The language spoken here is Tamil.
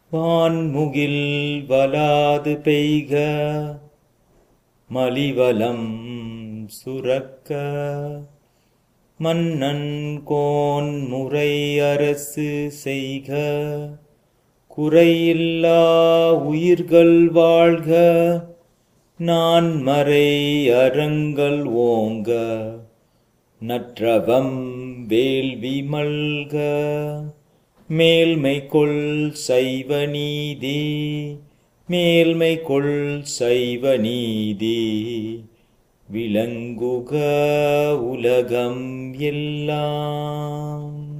வான்முகில் வலாது பெய்க மலிவலம் சுரக்க மன்னன் கோன் முறை அரசு செய்க குறையில்லா உயிர்கள் வாழ்க நான் மறை அறங்கள் ஓங்க நற்றவம் வேள்வி மல்க மேல்மை கொள் சைவ நீதி மேல்மை கொள் சைவ நீதி விளங்குக உலகம் எல்லாம்